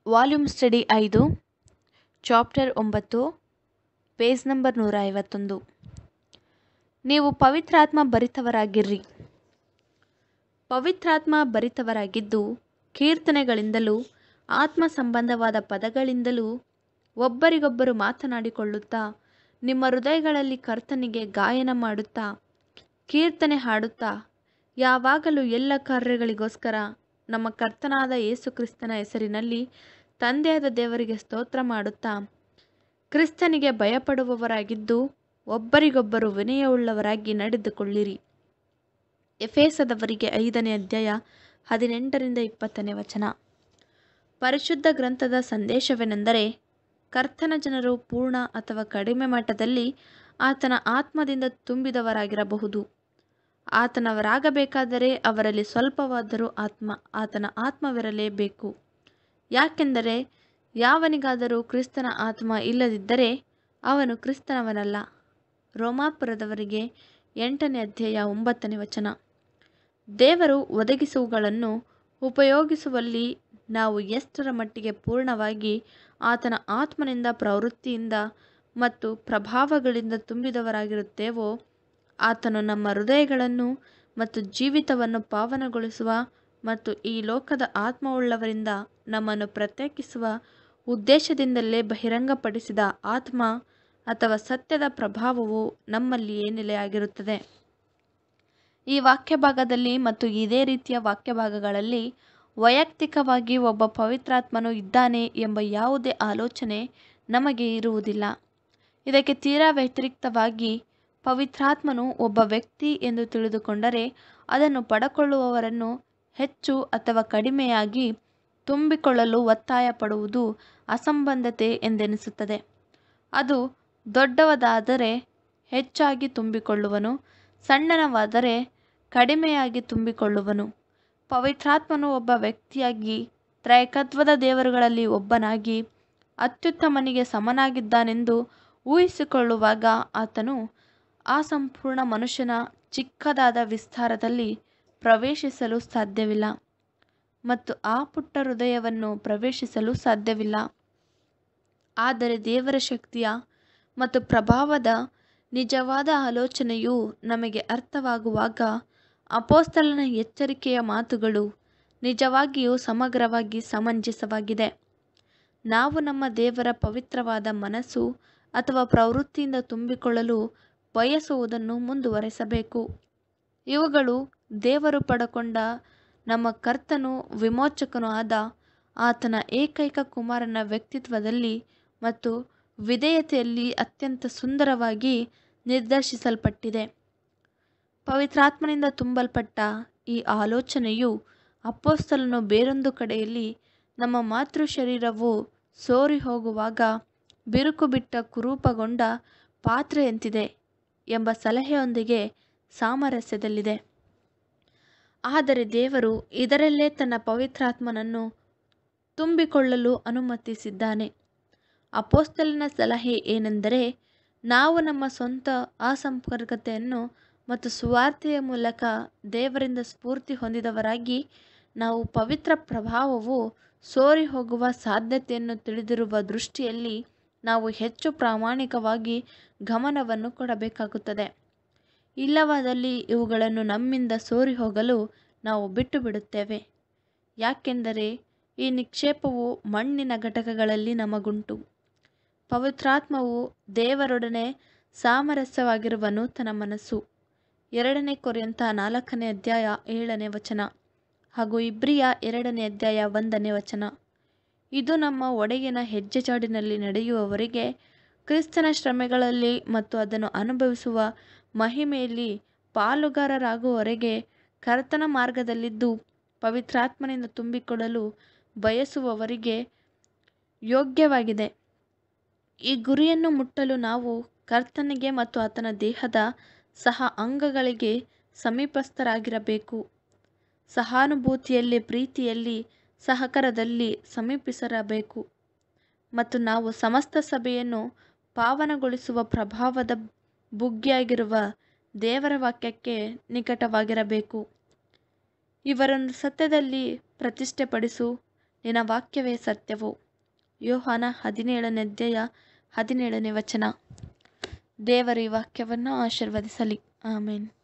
volume study ಐದು chapter ಒಂಬತ್ತು page number ನೂರ ಐವತ್ತೊಂದು ನೀವು ಪವಿತ್ರಾತ್ಮ ಭರಿತವರಾಗಿರ್ರಿ ಪವಿತ್ರಾತ್ಮ ಭರಿತವರಾಗಿದ್ದು ಕೀರ್ತನೆಗಳಿಂದಲೂ ಆತ್ಮ ಸಂಬಂಧವಾದ ಪದಗಳಿಂದಲೂ ಒಬ್ಬರಿಗೊಬ್ಬರು ಮಾತನಾಡಿಕೊಳ್ಳುತ್ತಾ ನಿಮ್ಮ ಹೃದಯಗಳಲ್ಲಿ ಕರ್ತನಿಗೆ ಗಾಯನ ಮಾಡುತ್ತಾ ಕೀರ್ತನೆ ಹಾಡುತ್ತಾ ಯಾವಾಗಲೂ ಎಲ್ಲ ಕಾರ್ಯಗಳಿಗೋಸ್ಕರ ನಮ್ಮ ಕರ್ತನಾದ ಯೇಸು ಕ್ರಿಸ್ತನ ಹೆಸರಿನಲ್ಲಿ ತಂದೆಯಾದ ದೇವರಿಗೆ ಸ್ತೋತ್ರ ಮಾಡುತ್ತಾ ಕ್ರಿಸ್ತನಿಗೆ ಭಯಪಡುವವರಾಗಿದ್ದು ಒಬ್ಬರಿಗೊಬ್ಬರು ವಿನಯವುಳ್ಳವರಾಗಿ ನಡೆದುಕೊಳ್ಳಿರಿ ಎಫೇಸದವರಿಗೆ ಐದನೇ ಅಧ್ಯಾಯ ಹದಿನೆಂಟರಿಂದ ಇಪ್ಪತ್ತನೇ ವಚನ ಪರಿಶುದ್ಧ ಗ್ರಂಥದ ಸಂದೇಶವೇನೆಂದರೆ ಕರ್ತನ ಜನರು ಪೂರ್ಣ ಅಥವಾ ಕಡಿಮೆ ಮಟ್ಟದಲ್ಲಿ ಆತನ ಆತ್ಮದಿಂದ ತುಂಬಿದವರಾಗಿರಬಹುದು ಆತನವರಾಗಬೇಕಾದರೆ ಅವರಲ್ಲಿ ಸ್ವಲ್ಪವಾದರೂ ಆತ್ಮ ಆತನ ಆತ್ಮವಿರಲೇಬೇಕು ಯಾಕೆಂದರೆ ಯಾವನಿಗಾದರೂ ಕ್ರಿಸ್ತನ ಆತ್ಮ ಇಲ್ಲದಿದ್ದರೆ ಅವನು ಕ್ರಿಸ್ತನವನಲ್ಲ ರೋಮಾಪುರದವರಿಗೆ ಎಂಟನೇ ಅಧ್ಯಾಯ ಒಂಬತ್ತನೇ ವಚನ ದೇವರು ಒದಗಿಸುವುಗಳನ್ನು ಉಪಯೋಗಿಸುವಲ್ಲಿ ನಾವು ಎಷ್ಟರ ಮಟ್ಟಿಗೆ ಪೂರ್ಣವಾಗಿ ಆತನ ಆತ್ಮನಿಂದ ಪ್ರವೃತ್ತಿಯಿಂದ ಮತ್ತು ಪ್ರಭಾವಗಳಿಂದ ತುಂಬಿದವರಾಗಿರುತ್ತೇವೋ ಆತನು ನಮ್ಮ ಹೃದಯಗಳನ್ನು ಮತ್ತು ಜೀವಿತವನ್ನು ಪಾವನಗೊಳಿಸುವ ಮತ್ತು ಈ ಲೋಕದ ಆತ್ಮವುಳ್ಳವರಿಂದ ನಮ್ಮನ್ನು ಪ್ರತ್ಯೇಕಿಸುವ ಉದ್ದೇಶದಿಂದಲೇ ಬಹಿರಂಗಪಡಿಸಿದ ಆತ್ಮ ಅಥವಾ ಸತ್ಯದ ಪ್ರಭಾವವು ನಮ್ಮಲ್ಲಿಯೇ ನೆಲೆಯಾಗಿರುತ್ತದೆ ಈ ವಾಕ್ಯ ಭಾಗದಲ್ಲಿ ಮತ್ತು ಇದೇ ರೀತಿಯ ವಾಕ್ಯ ಭಾಗಗಳಲ್ಲಿ ವೈಯಕ್ತಿಕವಾಗಿ ಒಬ್ಬ ಪವಿತ್ರಾತ್ಮನು ಇದ್ದಾನೆ ಎಂಬ ಯಾವುದೇ ಆಲೋಚನೆ ನಮಗೆ ಇರುವುದಿಲ್ಲ ಇದಕ್ಕೆ ತೀರಾ ವ್ಯತಿರಿಕ್ತವಾಗಿ ಪವಿತ್ರಾತ್ಮನು ಒಬ್ಬ ವ್ಯಕ್ತಿ ಎಂದು ತಿಳಿದುಕೊಂಡರೆ ಅದನ್ನು ಪಡಕೊಳ್ಳುವವರನ್ನು ಹೆಚ್ಚು ಅಥವಾ ಕಡಿಮೆಯಾಗಿ ತುಂಬಿಕೊಳ್ಳಲು ಒತ್ತಾಯ ಪಡುವುದು ಅಸಂಬದ್ಧತೆ ಎಂದೆನಿಸುತ್ತದೆ ಅದು ದೊಡ್ಡವದಾದರೆ ಹೆಚ್ಚಾಗಿ ತುಂಬಿಕೊಳ್ಳುವನು ಸಣ್ಣನವಾದರೆ ಕಡಿಮೆಯಾಗಿ ತುಂಬಿಕೊಳ್ಳುವನು ಪವಿತ್ರಾತ್ಮನು ಒಬ್ಬ ವ್ಯಕ್ತಿಯಾಗಿ ತ್ರೈಕತ್ವದ ದೇವರುಗಳಲ್ಲಿ ಒಬ್ಬನಾಗಿ ಅತ್ಯುತ್ತಮನಿಗೆ ಸಮನಾಗಿದ್ದಾನೆಂದು ಊಹಿಸಿಕೊಳ್ಳುವಾಗ ಆತನು ಆ ಸಂಪೂರ್ಣ ಮನುಷ್ಯನ ಚಿಕ್ಕದಾದ ವಿಸ್ತಾರದಲ್ಲಿ ಪ್ರವೇಶಿಸಲು ಸಾಧ್ಯವಿಲ್ಲ ಮತ್ತು ಆ ಪುಟ್ಟ ಹೃದಯವನ್ನು ಪ್ರವೇಶಿಸಲು ಸಾಧ್ಯವಿಲ್ಲ ಆದರೆ ದೇವರ ಶಕ್ತಿಯ ಮತ್ತು ಪ್ರಭಾವದ ನಿಜವಾದ ಆಲೋಚನೆಯು ನಮಗೆ ಅರ್ಥವಾಗುವಾಗ ಅಪೋಸ್ತಲನ ಎಚ್ಚರಿಕೆಯ ಮಾತುಗಳು ನಿಜವಾಗಿಯೂ ಸಮಗ್ರವಾಗಿ ಸಮಂಜಸವಾಗಿದೆ ನಾವು ನಮ್ಮ ದೇವರ ಪವಿತ್ರವಾದ ಮನಸ್ಸು ಅಥವಾ ಪ್ರವೃತ್ತಿಯಿಂದ ತುಂಬಿಕೊಳ್ಳಲು ಬಯಸುವುದನ್ನು ಮುಂದುವರೆಸಬೇಕು ಇವುಗಳು ದೇವರು ಪಡಕೊಂಡ ನಮ್ಮ ಕರ್ತನು ವಿಮೋಚಕನೂ ಆದ ಆತನ ಏಕೈಕ ಕುಮಾರನ ವ್ಯಕ್ತಿತ್ವದಲ್ಲಿ ಮತ್ತು ವಿಧೇಯತೆಯಲ್ಲಿ ಅತ್ಯಂತ ಸುಂದರವಾಗಿ ನಿರ್ದೇಶಿಸಲ್ಪಟ್ಟಿದೆ ಪವಿತ್ರಾತ್ಮನಿಂದ ತುಂಬಲ್ಪಟ್ಟ ಈ ಆಲೋಚನೆಯು ಅಪ್ಪೋಸ್ತಲನು ಬೇರೊಂದು ಕಡೆಯಲ್ಲಿ ನಮ್ಮ ಮಾತೃ ಶರೀರವು ಸೋರಿ ಹೋಗುವಾಗ ಬಿರುಕು ಬಿಟ್ಟ ಕುರೂಪಗೊಂಡ ಪಾತ್ರೆಯಂತಿದೆ ಎಂಬ ಸಲಹೆಯೊಂದಿಗೆ ಸಾಮರಸ್ಯದಲ್ಲಿದೆ ಆದರೆ ದೇವರು ಇದರಲ್ಲೇ ತನ್ನ ಪವಿತ್ರಾತ್ಮನನ್ನು ತುಂಬಿಕೊಳ್ಳಲು ಅನುಮತಿಸಿದ್ದಾನೆ ಅಪೋಸ್ತಲಿನ ಸಲಹೆ ಏನೆಂದರೆ ನಾವು ನಮ್ಮ ಸ್ವಂತ ಅಸಂಪರ್ಕತೆಯನ್ನು ಮತ್ತು ಸುವಾರ್ತೆಯ ಮೂಲಕ ದೇವರಿಂದ ಸ್ಫೂರ್ತಿ ಹೊಂದಿದವರಾಗಿ ನಾವು ಪವಿತ್ರ ಪ್ರಭಾವವು ಸೋರಿ ಹೋಗುವ ಸಾಧ್ಯತೆಯನ್ನು ತಿಳಿದಿರುವ ದೃಷ್ಟಿಯಲ್ಲಿ ನಾವು ಹೆಚ್ಚು ಪ್ರಾಮಾಣಿಕವಾಗಿ ಗಮನವನ್ನು ಕೊಡಬೇಕಾಗುತ್ತದೆ ಇಲ್ಲವಾದಲ್ಲಿ ಇವುಗಳನ್ನು ನಮ್ಮಿಂದ ಸೋರಿ ಹೋಗಲು ನಾವು ಬಿಟ್ಟು ಬಿಡುತ್ತೇವೆ ಯಾಕೆಂದರೆ ಈ ನಿಕ್ಷೇಪವು ಮಣ್ಣಿನ ಘಟಕಗಳಲ್ಲಿ ನಮಗುಂಟು ಪವಿತ್ರಾತ್ಮವು ದೇವರೊಡನೆ ಸಾಮರಸ್ಯವಾಗಿರುವ ನೂತನ ಮನಸ್ಸು ಎರಡನೇ ಕೊರೆಯಂತ ನಾಲ್ಕನೇ ಅಧ್ಯಾಯ ಏಳನೇ ವಚನ ಹಾಗೂ ಇಬ್ರಿಯ ಎರಡನೇ ಅಧ್ಯಾಯ ಒಂದನೇ ವಚನ ಇದು ನಮ್ಮ ಒಡೆಯನ ಹೆಜ್ಜೆಜಾಡಿನಲ್ಲಿ ನಡೆಯುವವರಿಗೆ ಕ್ರಿಸ್ತನ ಶ್ರಮೆಗಳಲ್ಲಿ ಮತ್ತು ಅದನ್ನು ಅನುಭವಿಸುವ ಮಹಿಮೆಯಲ್ಲಿ ಪಾಲುಗಾರರಾಗುವವರೆಗೆ ಕರ್ತನ ಮಾರ್ಗದಲ್ಲಿದ್ದು ಪವಿತ್ರಾತ್ಮನಿಂದ ತುಂಬಿಕೊಳ್ಳಲು ಬಯಸುವವರಿಗೆ ಯೋಗ್ಯವಾಗಿದೆ ಈ ಗುರಿಯನ್ನು ಮುಟ್ಟಲು ನಾವು ಕರ್ತನಿಗೆ ಮತ್ತು ಆತನ ದೇಹದ ಸಹ ಅಂಗಗಳಿಗೆ ಸಮೀಪಸ್ಥರಾಗಿರಬೇಕು ಸಹಾನುಭೂತಿಯಲ್ಲಿ ಪ್ರೀತಿಯಲ್ಲಿ ಸಹಕಾರದಲ್ಲಿ ಸಮೀಪಿಸಿರಬೇಕು ಮತ್ತು ನಾವು ಸಮಸ್ತ ಸಭೆಯನ್ನು ಪಾವನಗೊಳಿಸುವ ಪ್ರಭಾವದ ಬುಗ್ಗಿಯಾಗಿರುವ ದೇವರ ವಾಕ್ಯಕ್ಕೆ ನಿಕಟವಾಗಿರಬೇಕು ಇವರನ್ನು ಸತ್ಯದಲ್ಲಿ ಪ್ರತಿಷ್ಠೆಪಡಿಸು ನಿನ್ನ ವಾಕ್ಯವೇ ಸತ್ಯವು ಯೋಹಾನ ಹದಿನೇಳನೇ ಅಧ್ಯಾಯ ಹದಿನೇಳನೇ ವಚನ ದೇವರು ಈ ವಾಕ್ಯವನ್ನು ಆಶೀರ್ವದಿಸಲಿ ಆಮೇನ್